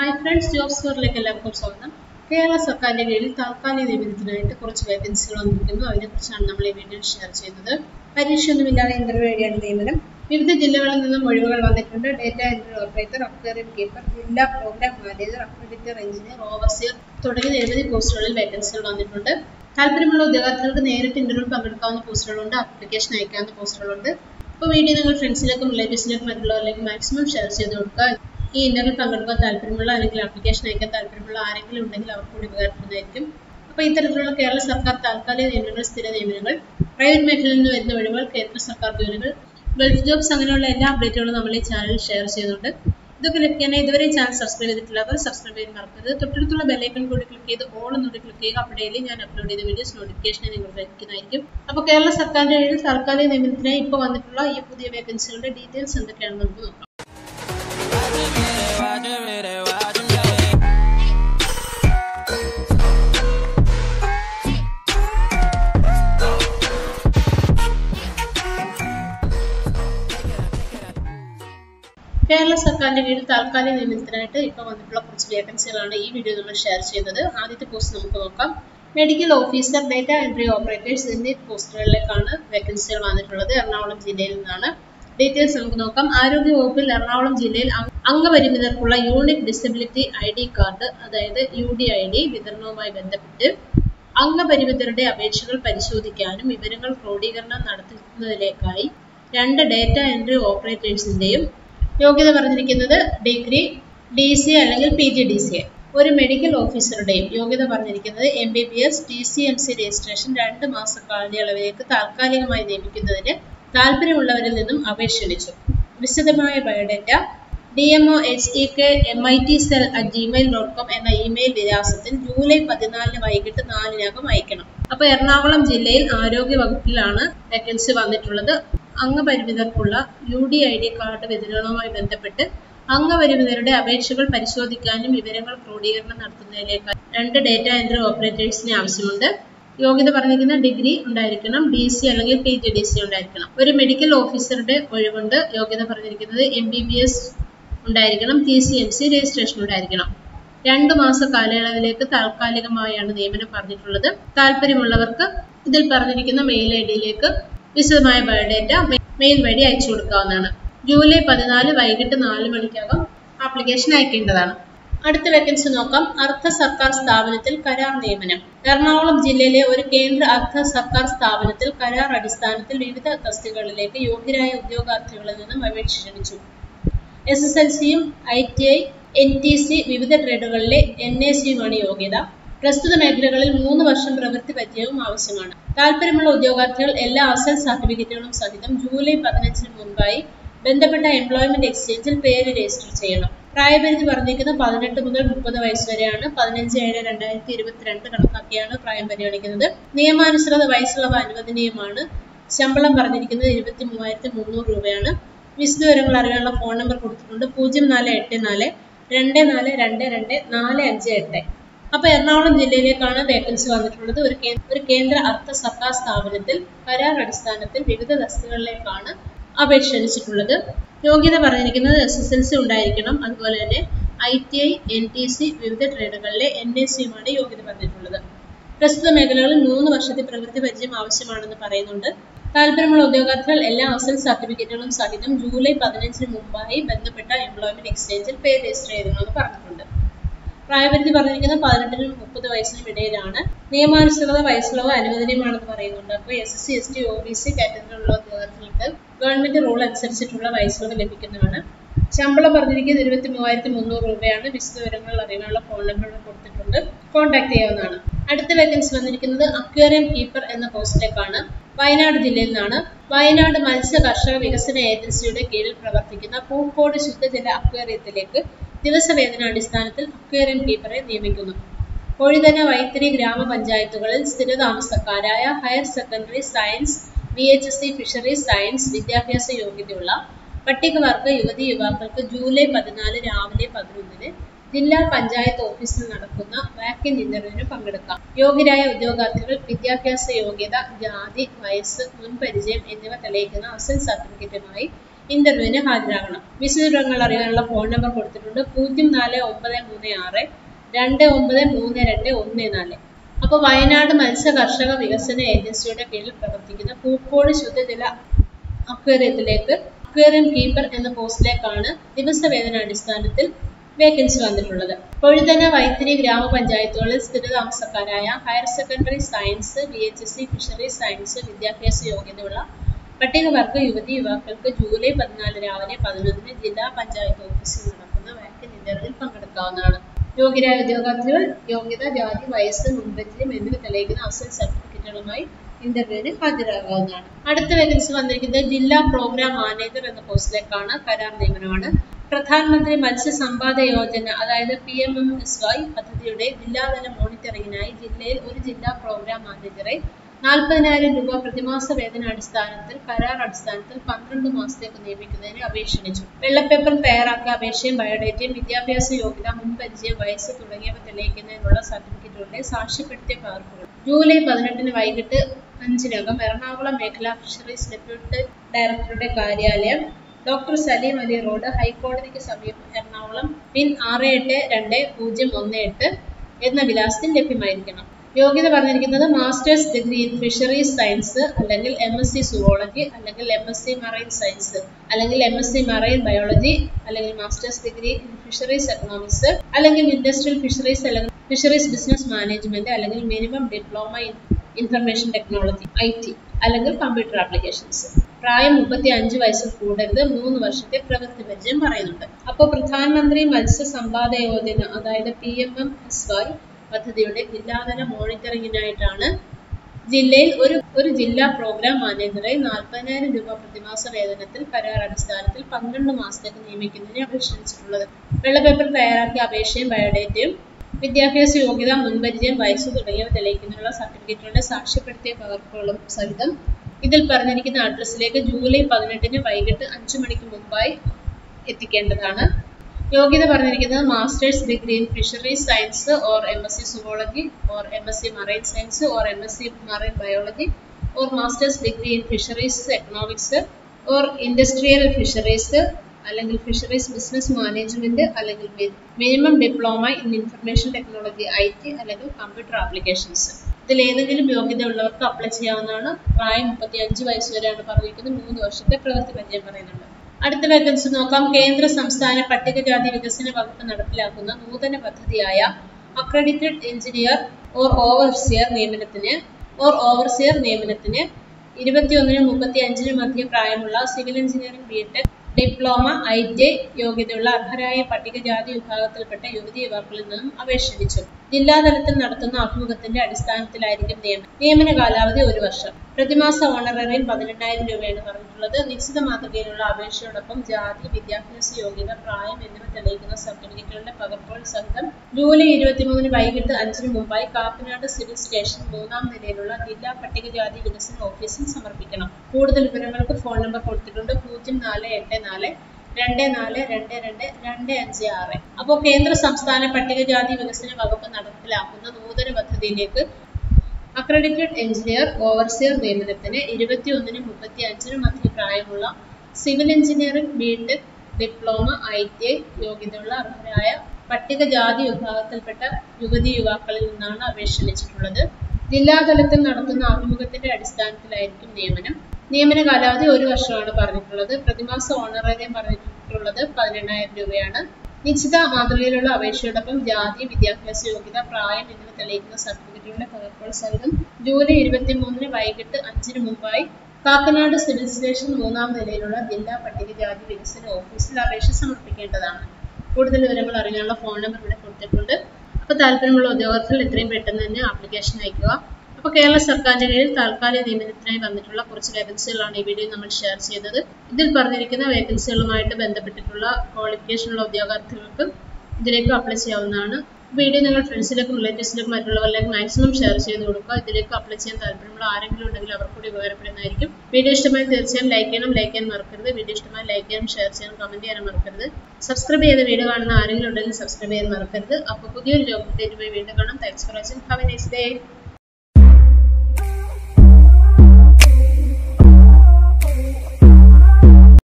hi friends jobs ഫോറിലേക്ക് എല്ലാവർക്കും സ്വാഗതം കേരള സർക്കാരിന്റെ കീഴിൽ താൽക്കാലിക നിയമനത്തിനായിട്ട് കുറച്ച് വേക്കൻസികൾ വന്നിരിക്കുന്നു അതിനെക്കുറിച്ചാണ് നമ്മൾ ഈ വീഡിയോ ഷെയർ ചെയ്യുന്നത് പരീക്ഷയൊന്നുമില്ലാതെ ഇന്റർവ്യൂ വഴിയാണ് നിയമനം വിവിധ ജില്ലകളിൽ നിന്നും ഒഴിവുകൾ വന്നിട്ടുണ്ട് data entry operator aquarium keeper ജില്ലാ program manager accreditor engineer overseer തുടങ്ങിയ നിരവധി പോസ്റ്റുകളിൽ വേക്കൻസികൾ വന്നിട്ടുണ്ട് താല്പര്യമുള്ള ഉദ്യോഗാർത്ഥികൾക്ക് നേരിട്ട് ഇന്റർവ്യൂ പങ്കെടുക്കാവുന്ന പോസ്റ്റുകളുണ്ട് ആപ്ലിക്കേഷൻ അയക്കാവുന്ന പോസ്റ്റുകളുണ്ട് അപ്പോൾ വീഡിയോ നിങ്ങൾ ഫ്രണ്ട്സിലേക്കും റിലേറ്റീവ്സിലേക്കും മറ്റുള്ളവരിലേക്കും മാക്സിമം ഷെയർ ചെയ്ത് കൊടുക്കുക ഈ ഇന്റർവ്യൂ പങ്കെടുക്കാൻ താല്പര്യമുള്ള അല്ലെങ്കിൽ ആപ്ലിക്കേഷൻ അയക്കാൻ താല്പര്യമുള്ള ആരെങ്കിലും ഉണ്ടെങ്കിൽ അവർക്ക് കൂടി ഉപകാരപ്പെടുന്നതായിരിക്കും അപ്പോൾ ഇത്തരത്തിലുള്ള കേരള സർക്കാർ താൽക്കാലിക നിയമനങ്ങൾ സ്ഥിര നിയമനങ്ങൾ പ്രൈവറ്റ് മേഖലയിൽ നിന്ന് വരുന്ന ഒഴിവുകൾ കേന്ദ്ര സർക്കാർ ജോലികൾ ഗൾഫ് ജോബ്സ് അങ്ങനെയുള്ള എല്ലാ അപ്ഡേറ്റുകളും നമ്മൾ ഈ ചാനലിൽ ഷെയർ ചെയ്യുന്നുണ്ട് ഇതൊക്കെ ലഭിക്കാനായി ഇതുവരെ ചാനൽ സബ്സ്ക്രൈബ് ചെയ്തിട്ടില്ലാത്തവർ സബ്സ്ക്രൈബ് ചെയ്യാൻ മറക്കരുത് തൊട്ടടുത്തുള്ള ബെല്ലൈക്കൺ കൂടി ക്ലിക്ക് ചെയ്ത് ഓൾ എന്നൂടി ക്ലിക്ക് ചെയ്യുക അപ്പോൾ ഡെയിലി ഞാൻ അപ്ലോഡ് ചെയ്ത വീഡിയോസ് നോട്ടിഫിക്കേഷൻ നിങ്ങൾ ലഭിക്കുന്നതായിരിക്കും അപ്പോൾ കേരള സർക്കാരിന്റെ കീഴിൽ താൽക്കാലിക നിയമനത്തിനായി ഇപ്പോൾ വന്നിട്ടുള്ള ഈ പുതിയ വേക്കൻസികളുടെ ഡീറ്റെയിൽസ് എന്തൊക്കെയാണെന്ന് നമുക്ക് നോക്കാം കേരള സർക്കാരിന്റെ കീഴിൽ താൽക്കാലിക നിയമനത്തിനായിട്ട് ഇപ്പോൾ വന്നിട്ടുള്ള കുറച്ച് വേക്കൻസികളാണ് ഈ വീഡിയോ നമ്മൾ ഷെയർ ചെയ്യുന്നത് ആദ്യത്തെ പോസ്റ്റ് നമുക്ക് നോക്കാം medical officer data entry operators എന്നീ പോസ്റ്റുകളിലേക്കാണ് വേക്കൻസികൾ വന്നിട്ടുള്ളത് എറണാകുളം ജില്ലയിൽ നിന്നാണ് ഡീറ്റെയിൽസ് നമുക്ക് നോക്കാം ആരോഗ്യ വകുപ്പിൽ എറണാകുളം ജില്ലയിൽ അംഗപരിമിതർക്കുള്ള unique disability I D card അതായത് യു ഡി ഐ ഡി വിതരണവുമായി ബന്ധപ്പെട്ട് അംഗപരിമിതരുടെ അപേക്ഷകൾ പരിശോധിക്കാനും വിവരങ്ങൾ ക്രോഡീകരണം നടത്തുന്നതിലേക്കായി രണ്ട് ഡേറ്റ എൻട്രി ഓപ്പറേറ്റേഴ്സിന്റെയും യോഗ്യത പറഞ്ഞിരിക്കുന്നത് ഡിഗ്രി ഡി സി അല്ലെങ്കിൽ പി ജി ഡി സി ഒരു മെഡിക്കൽ ഓഫീസറുടെയും യോഗ്യത പറഞ്ഞിരിക്കുന്നത് M B B S T C M C registration രണ്ട് മാസ കാലയളവിലേക്ക് താൽക്കാലികമായി നിയമിക്കുന്നതിന് താല്പര്യമുള്ളവരിൽ നിന്നും അപേക്ഷ ക്ഷണിച്ചു വിശദമായ biodata D M O H E K M I T cell at Gmail dot com എന്ന ഇമെയിൽ വിലാസത്തിൽ ജൂലൈ പതിനാലിന് വൈകിട്ട് നാലിനകം അയക്കണം അപ്പൊ എറണാകുളം ജില്ലയിൽ ആരോഗ്യ വകുപ്പിലാണ് വേക്കൻസി വന്നിട്ടുള്ളത് അംഗപരിമിതർക്കുള്ള U D I D card വിതരണവുമായി ബന്ധപ്പെട്ട് അംഗപരിമിതരുടെ അപേക്ഷകൾ പരിശോധിക്കാനും വിവരങ്ങൾ ക്രോഡീകരണം നടത്തുന്നതിലേക്ക് രണ്ട് ഡേറ്റ എൻട്രി ഓപ്പറേറ്റേഴ്സിന് ആവശ്യമുണ്ട് യോഗ്യത പറഞ്ഞിരിക്കുന്ന ഡിഗ്രി ഉണ്ടായിരിക്കണം ഡി സി അല്ലെങ്കിൽ പി ജി ഡി സി ഉണ്ടായിരിക്കണം ഒരു മെഡിക്കൽ ഓഫീസറുടെ ഒഴിവുണ്ട് യോഗ്യത പറഞ്ഞിരിക്കുന്നത് എം ബി ബി എസ് ഉണ്ടായിരിക്കണം T C M C registration ഉണ്ടായിരിക്കണം രണ്ടു മാസ കാലയളവിലേക്ക് താൽക്കാലികമായാണ് നിയമനം പറഞ്ഞിട്ടുള്ളത് താല്പര്യമുള്ളവർക്ക് ഇതിൽ പറഞ്ഞിരിക്കുന്ന മെയിൽ ഐ ഡിയിലേക്ക് വിശദമായ ബയോഡേറ്റ മെയിൽ വഴി അയച്ചു കൊടുക്കാവുന്നതാണ് ജൂലൈ പതിനാല് വൈകിട്ട് നാല് മണിക്കകം ആപ്ലിക്കേഷൻ അയക്കേണ്ടതാണ് അടുത്ത വേക്കൻസി നോക്കാം അർദ്ധ സർക്കാർ സ്ഥാപനത്തിൽ കരാർ നിയമനം എറണാകുളം ജില്ലയിലെ ഒരു കേന്ദ്ര അർദ്ധ സർക്കാർ സ്ഥാപനത്തിൽ കരാർ അടിസ്ഥാനത്തിൽ വിവിധ തസ്തികകളിലേക്ക് യോഗ്യരായ ഉദ്യോഗാർത്ഥികളിൽ നിന്നും അപേക്ഷ ക്ഷണിച്ചു എസ് എസ് എൽ സിയും I T I N T C വിവിധ ട്രേഡുകളിലെ എൻ എ സിയുമാണ് യോഗ്യത പ്രസ്തുത മേഖലകളിൽ മൂന്ന് വർഷം പ്രവൃത്തി പരിചയവും ആവശ്യമാണ് താല്പര്യമുള്ള ഉദ്യോഗാർത്ഥികൾ എല്ലാ അസൽ സർട്ടിഫിക്കറ്റുകളും സഹിതം ജൂലൈ പതിനഞ്ചിന് മുൻപായി ബന്ധപ്പെട്ട എംപ്ലോയ്മെന്റ് എക്സ്ചേഞ്ചിൽ പേര് രജിസ്റ്റർ ചെയ്യണം പ്രായപരിധി പറഞ്ഞിരിക്കുന്നത് പതിനെട്ട് മുതൽ മുപ്പത് വയസ്സ് വരെയാണ് പതിനഞ്ച് ഏഴ് രണ്ടായിരത്തി ഇരുപത്തിരണ്ട് കണക്കാക്കിയാണ് പ്രായം പരിഗണിക്കുന്നത് നിയമാനുസൃത വയസ്സുള്ളവ അനുവദനീയമാണ് ശമ്പളം പറഞ്ഞിരിക്കുന്നത് ഇരുപത്തി മൂവായിരത്തി മുന്നൂറ് രൂപയാണ് വിശദവിവരങ്ങൾ അറിയാനുള്ള ഫോൺ നമ്പർ കൊടുത്തിട്ടുണ്ട് പൂജ്യം നാല് എട്ട് നാല് രണ്ട് നാല് രണ്ട് രണ്ട് നാല് അഞ്ച് എട്ട് അപ്പൊ എറണാകുളം ജില്ലയിലേക്കാണ് വേക്കൻസി വന്നിട്ടുള്ളത് ഒരു ഒരു കേന്ദ്ര അർദ്ധ സർക്കാർ സ്ഥാപനത്തിൽ കരാർ അടിസ്ഥാനത്തിൽ വിവിധ തസ്തികളിലേക്കാണ് അപേക്ഷ ക്ഷണിച്ചിട്ടുള്ളത് യോഗ്യത പറഞ്ഞിരിക്കുന്നത് എസ് എസ് എൽ സി ഉണ്ടായിരിക്കണം അതുപോലെ തന്നെ I T I N T C വിവിധ ട്രേഡുകളിലെ എൻ എ സിയുമാണ് യോഗ്യത പറഞ്ഞിട്ടുള്ളത് പ്രസ്തുത മേഖലകളിൽ മൂന്ന് വർഷത്തെ പ്രവൃത്തി പരിചയം ആവശ്യമാണെന്ന് പറയുന്നുണ്ട് താല്പര്യമുള്ള ഉദ്യോഗാർത്ഥികൾ എല്ലാ അസൽ സർട്ടിഫിക്കറ്റുകളും സഹിതം ജൂലൈ പതിനഞ്ചിന് മുമ്പായി ബന്ധപ്പെട്ട എംപ്ലോയ്മെന്റ് എക്സ്ചേഞ്ചിൽ പേര് രജിസ്റ്റർ ചെയ്യണമെന്ന് പറഞ്ഞിട്ടുണ്ട് പ്രായപരിധി പറഞ്ഞിരിക്കുന്നത് പതിനെട്ടിനും മുപ്പത് വയസ്സിനും ഇടയിലാണ് നിയമാനുസൃത വയസ്സുള്ളവ അനുവദനീയമാണെന്ന് പറയുന്നുണ്ട് അപ്പോൾ S S C S T O B C കാറ്റഗറിയിലുള്ള ഉദ്യോഗാർത്ഥികൾക്ക് ഗവൺമെന്റ് റൂൾ അനുസരിച്ചിട്ടുള്ള വയസ്സുകൾ ലഭിക്കുന്നതാണ് ശമ്പളം പറഞ്ഞിരിക്കുന്നത് ഇരുപത്തി മൂവായിരത്തി മുന്നൂറ് രൂപയാണ് വിശദവിവരങ്ങൾ അറിയാനുള്ള ഫോൺ നമ്പർ കൊടുത്തിട്ടുണ്ട് കോൺടാക്ട് ചെയ്യാവുന്നതാണ് അടുത്ത വേക്കൻസി വന്നിരിക്കുന്നത് അക്വേറിയം കീപ്പർ എന്ന പോസ്റ്റിലേക്കാണ് വയനാട് ജില്ലയിൽ നിന്നാണ് വയനാട് മത്സ്യ കർഷക വികസന ഏജൻസിയുടെ കീഴിൽ പ്രവർത്തിക്കുന്ന പൂക്കോട് ശുദ്ധജല അക്വേറിയത്തിലേക്ക് ദിവസവേതന അടിസ്ഥാനത്തിൽ അക്വേറിയം കീപ്പറെ നിയമിക്കുന്നു കൊഴിതന വൈത്തിരി ഗ്രാമപഞ്ചായത്തുകളിൽ സ്ഥിരതാമസക്കാരായ higher secondary science B H S C fisheries science വിദ്യാഭ്യാസ യോഗ്യതയുള്ള പട്ടികവർഗ യുവതി യുവാക്കൾക്ക് ജൂലൈ പതിനാല് രാവിലെ പതിനൊന്നിന് ജില്ലാ പഞ്ചായത്ത് ഓഫീസിൽ നടക്കുന്ന വാക്കിൻ ഇന്റർവ്യൂവിന് പങ്കെടുക്കാം യോഗ്യരായ ഉദ്യോഗാർത്ഥികൾ വിദ്യാഭ്യാസ യോഗ്യത ജാതി വയസ്സ് മുൻപരിചയം എന്നിവ തെളിയിക്കുന്ന അസൽ സർട്ടിഫിക്കറ്റുമായി ഇന്റർവ്യൂവിന് ഹാജരാകണം വിശദവിവരങ്ങൾ അറിയാനുള്ള ഫോൺ നമ്പർ കൊടുത്തിട്ടുണ്ട് പൂജ്യം നാല് ഒമ്പത് മൂന്ന് ആറ് രണ്ട് ഒമ്പത് മൂന്ന് രണ്ട് ഒന്ന് നാല് അപ്പോൾ വയനാട് മത്സ്യ കർഷക വികസന ഏജൻസിയുടെ കീഴിൽ പ്രവർത്തിക്കുന്ന പൂക്കോട് ശുദ്ധജല അക്വേറിയത്തിലേക്ക് അക്വേറിയം കീപ്പർ എന്ന പോസ്റ്റിലേക്കാണ് ദിവസവേതന അടിസ്ഥാനത്തിൽ വേക്കൻസി വന്നിട്ടുള്ളത് കൊഴുതന വൈത്തിരി ഗ്രാമപഞ്ചായത്തുകളിൽ സ്ഥിരതാമസക്കാരായ higher secondary science B H S C fisheries science വിദ്യാഭ്യാസ യോഗ്യതയുള്ള പട്ടികവർഗ യുവതി യുവാക്കൾക്ക് ജൂലൈ പതിനാല് രാവിലെ പതിനൊന്നിന് ജില്ലാ പഞ്ചായത്ത് ഓഫീസിൽ നടക്കുന്ന വാക്കിൻ ഇന്റർവ്യൂവിൽ പങ്കെടുക്കാവുന്നതാണ് യോഗ്യരായ ഉദ്യോഗാർത്ഥികൾ യോഗ്യത ജാതി വയസ്സ് മുൻപരിചയം എന്നിവ തെളിയിക്കുന്ന അസൽ സർട്ടിഫിക്കറ്റുകളുമായി ഇന്റർവ്യൂവിന് ഹാജരാകാവുന്നതാണ് അടുത്ത വേക്കൻസി വന്നിരിക്കുന്നത് ജില്ലാ പ്രോഗ്രാം മാനേജർ എന്ന പോസ്റ്റിലേക്കാണ് കരാർ നിയമനമാണ് പ്രധാനമന്ത്രി മത്സ്യ സമ്പാദ യോജന അതായത് P M M S Y പദ്ധതിയുടെ ജില്ലാതല മോണിറ്ററിംഗിനായി ജില്ലയിൽ ഒരു ജില്ലാ പ്രോഗ്രാം മാനേജറെ നാൽപ്പതിനായിരം രൂപ പ്രതിമാസ വേതന അടിസ്ഥാനത്തിൽ കരാർ അടിസ്ഥാനത്തിൽ പന്ത്രണ്ട് മാസത്തേക്ക് നിയമിക്കുന്നതിന് അപേക്ഷ ക്ഷണിച്ചു വെള്ളപ്പേപ്പർ തയ്യാറാക്കിയ അപേക്ഷയും ബയോഡേറ്റയും വിദ്യാഭ്യാസ യോഗ്യത മുൻപരിചയം വയസ്സ് തുടങ്ങിയവ തെളിയിക്കുന്നതിനുള്ള സർട്ടിഫിക്കറ്റുകളുടെ സാക്ഷ്യപ്പെടുത്തിയ പകർപ്പുകൾ ജൂലൈ പതിനെട്ടിന് വൈകിട്ട് അഞ്ചിനകം എറണാകുളം മേഖലാ ഫിഷറീസ് ഡെപ്യൂട്ടി ഡയറക്ടറുടെ കാര്യാലയം ഡോക്ടർ സലീം അലി റോഡ് ഹൈക്കോടതിക്ക് സമീപം എറണാകുളം പിൻ ആറ് എട്ട് രണ്ട് പൂജ്യം ഒന്ന് എട്ട് എന്ന വിലാസത്തിൽ ലഭ്യമായിരിക്കണം യോഗ്യത പറഞ്ഞിരിക്കുന്നത് masters degree in fisheries science അല്ലെങ്കിൽ എം എസ് സി സുവോളജി അല്ലെങ്കിൽ M S C marine science അല്ലെങ്കിൽ M S C marine biology അല്ലെങ്കിൽ masters degree in fisheries economics അല്ലെങ്കിൽ ഇൻഡസ്ട്രിയൽ ഫിഷറീസ് അല്ലെങ്കിൽ ഫിഷറീസ് ബിസിനസ് മാനേജ്മെന്റ് അല്ലെങ്കിൽ minimum diploma in information technology I T അല്ലെങ്കിൽ computer applications പ്രായം മുപ്പത്തി അഞ്ച് വയസ്സിൽ കൂടരുത് മൂന്ന് വർഷത്തെ പ്രവൃത്തി പരിചയം പറയുന്നുണ്ട് അപ്പോൾ പ്രധാനമന്ത്രി മത്സ്യ സമ്പാദ യോജന അതായത് P M M S Y പദ്ധതിയുടെ ജില്ലാതല മോണിറ്ററിംഗിനായിട്ടാണ് ജില്ലയിൽ ഒരു ഒരു ജില്ലാ പ്രോഗ്രാം മാനേജറെ നാൽപ്പതിനായിരം രൂപ പ്രതിമാസ വേതനത്തിൽ കരാർ അടിസ്ഥാനത്തിൽ പന്ത്രണ്ട് മാസത്തേക്ക് നിയമിക്കുന്നതിന് അപേക്ഷിച്ചിട്ടുള്ളത് വെള്ളപ്പേപ്പർ തയ്യാറാക്കിയ അപേക്ഷയും ബയോഡേറ്റയും വിദ്യാഭ്യാസ യോഗ്യത മുൻപരിചയം വയസ്സ് തുടങ്ങിയവ തെളിയിക്കുന്നതിനുള്ള സർട്ടിഫിക്കറ്റുകളുടെ സാക്ഷ്യപ്പെടുത്തിയ പകർപ്പുകളും സഹിതം ഇതിൽ പറഞ്ഞിരിക്കുന്ന അഡ്രസ്സിലേക്ക് ജൂലൈ പതിനെട്ടിന് വൈകിട്ട് അഞ്ചു മണിക്ക് മുമ്പായി എത്തിക്കേണ്ടതാണ് യോഗ്യത പറഞ്ഞിരിക്കുന്നത് masters degree in fisheries science or M S C zoology or M S C marine science or M S C marine biology or masters degree in fisheries economics or industrial fisheries അല്ലെങ്കിൽ fisheries business management അല്ലെങ്കിൽ minimum diploma in information technology I T അല്ലെങ്കിൽ computer applications ഇതിൽ ഏതെങ്കിലും യോഗ്യത ഉള്ളവർക്ക് apply ചെയ്യാവുന്നതാണ് പ്രായം മുപ്പത്തി അഞ്ച് വയസ്സ് വരെയാണ് പറഞ്ഞിരിക്കുന്നത് മൂന്ന് വർഷത്തെ പ്രവൃത്തി പരിചയം പറയുന്നുണ്ട് അടുത്ത വേക്കൻസി നോക്കാം കേന്ദ്ര സംസ്ഥാന പട്ടികജാതി വികസന വകുപ്പ് നടപ്പിലാക്കുന്ന നൂതന പദ്ധതിയായ അക്രഡിറ്റഡ് എഞ്ചിനീയർ ഓർ ഓവർസിയർ നിയമനത്തിന് ഓർ ഓവർസിയർ നിയമനത്തിന് ഇരുപത്തിയൊന്നിനും മുപ്പത്തി അഞ്ചിനും മധ്യ പ്രായമുള്ള civil engineering B Tech diploma I T യോഗ്യതയുള്ള അർഹരായ പട്ടികജാതി വിഭാഗത്തിൽപ്പെട്ട യുവതി യുവാക്കളിൽ നിന്നും അപേക്ഷ ക്ഷണിച്ചു ജില്ലാതലത്തിൽ നടത്തുന്ന അഭിമുഖത്തിന്റെ അടിസ്ഥാനത്തിലായിരിക്കും നിയമനം നിയമന കാലാവധി ഒരു വർഷം പ്രതിമാസ ഓണററിയും പതിനെണ്ണായിരം രൂപയാണ് പറഞ്ഞിട്ടുള്ളത് നിശ്ചിത മാതൃകയിലുള്ള അപേക്ഷയോടൊപ്പം ജാതി വിദ്യാഭ്യാസ യോഗ്യത പ്രായം എന്നിവ തെളിയിക്കുന്ന സർട്ടിഫിക്കറ്റുകളുടെ പകർപ്പുകൾ സഹിതം ജൂലൈ ഇരുപത്തിമൂന്നിന് വൈകിട്ട് അഞ്ചിന് മുമ്പായി കാപ്പനാട് സിവിൽ സ്റ്റേഷൻ മൂന്നാം നിലയിലുള്ള ജില്ലാ പട്ടികജാതി വികസന ഓഫീസിൽ സമർപ്പിക്കണം കൂടുതൽ വിവരങ്ങൾക്ക് ഫോൺ നമ്പർ കൊടുത്തിട്ടുണ്ട് പൂജ്യം നാല് എട്ട് നാല് രണ്ട് നാല് രണ്ട് രണ്ട് രണ്ട് അഞ്ച് ആറ് അപ്പോൾ കേന്ദ്ര സംസ്ഥാന പട്ടികജാതി വികസന വകുപ്പ് നടപ്പിലാക്കുന്ന നൂതന പദ്ധതിയിലേക്ക് അക്രഡിറ്റഡ് എഞ്ചിനീയർ ഓവർസിയർ നിയമനത്തിന് ഇരുപത്തിയൊന്നിനും മുപ്പത്തി അഞ്ചിനും മധ്യ പ്രായമുള്ള civil engineering B Tech diploma I T I യോഗ്യതയുള്ള അർഹരായ പട്ടികജാതി വിഭാഗത്തിൽപ്പെട്ട യുവതി യുവാക്കളിൽ നിന്നാണ് അപേക്ഷ ക്ഷണിച്ചിട്ടുള്ളത് ജില്ലാതലത്തിൽ നടത്തുന്ന അഭിമുഖത്തിന്റെ അടിസ്ഥാനത്തിലായിരിക്കും നിയമനം നിയമന കാലാവധി ഒരു വർഷമാണ് പറഞ്ഞിട്ടുള്ളത് പ്രതിമാസ ഓണറേറിയം പറഞ്ഞിട്ടുള്ളത് പതിനെണ്ണായിരം രൂപയാണ് നിശ്ചിത മാതൃകയിലുള്ള അപേക്ഷയോടൊപ്പം ജാതി വിദ്യാഭ്യാസ യോഗ്യത പ്രായം എന്നിവ തെളിയിക്കുന്ന സർട്ടിഫിക്കറ്റുകളുടെ പകർപ്പുകൾ സഹിതം ജൂലൈ ഇരുപത്തി മൂന്നിന് വൈകിട്ട് അഞ്ചിന് മുമ്പായി കാക്കനാട് സിവിൽ സ്റ്റേഷൻ മൂന്നാം നിലയിലുള്ള ജില്ലാ പട്ടികജാതി വികസന ഓഫീസിൽ അപേക്ഷ സമർപ്പിക്കേണ്ടതാണ് കൂടുതൽ വിവരങ്ങൾ അറിയാനുള്ള ഫോൺ നമ്പർ ഇവിടെ കൊടുത്തിട്ടുണ്ട് അപ്പോൾ താല്പര്യമുള്ള ഉദ്യോഗാർത്ഥികൾ എത്രയും പെട്ടെന്ന് തന്നെ ആപ്ലിക്കേഷൻ അയക്കുക അപ്പോൾ കേരള സർക്കാരിന്റെ കീഴിൽ താൽക്കാലിക നിയമനത്തിനായി വന്നിട്ടുള്ള കുറച്ച് വേക്കൻസികളാണ് ഈ വീഡിയോ നമ്മൾ ഷെയർ ചെയ്തത് ഇതിൽ പറഞ്ഞിരിക്കുന്ന വേക്കൻസികളുമായിട്ട് ബന്ധപ്പെട്ടിട്ടുള്ള ക്വാളിഫിക്കേഷനുള്ള ഉദ്യോഗാർത്ഥികൾക്ക് ഇതിലേക്ക് അപ്ലൈ ചെയ്യാവുന്നതാണ് വീഡിയോ നിങ്ങൾ ഫ്രണ്ട്സിലേക്കും റിലേറ്റീവ്സിലേക്കും മറ്റുള്ളവരിലേക്ക് മാക്സിമം ഷെയർ ചെയ്ത് കൊടുക്കുക ഇതിലേക്ക് അപ്ലൈ ചെയ്യാൻ താല്പര്യമുള്ള ആരെങ്കിലും ഉണ്ടെങ്കിൽ അവർക്ക് കൂടി ഉപകാരപ്പെടുന്നതായിരിക്കും വീഡിയോ ഇഷ്ടമായി തീർച്ചയായും ലൈക്ക് ചെയ്യണം ലൈക്ക് ചെയ്യാൻ മറക്കരുത് വീഡിയോ ഇഷ്ടമായി ലൈക്ക് ചെയ്യാനും ഷെയർ ചെയ്യാനും കമന്റ് ചെയ്യാനും മറക്കരുത് സബ്സ്ക്രൈബ് ചെയ്ത വീഡിയോ കാണുന്ന ആരെങ്കിലും ഉണ്ടെങ്കിൽ സബ്സ്ക്രൈബ് ചെയ്യാൻ മറക്കരുത് അപ്പോൾ പുതിയൊരു ജോബ് അപ്ഡേറ്റുമായി വീണ്ടും കാണാം thanks for watching have a nice day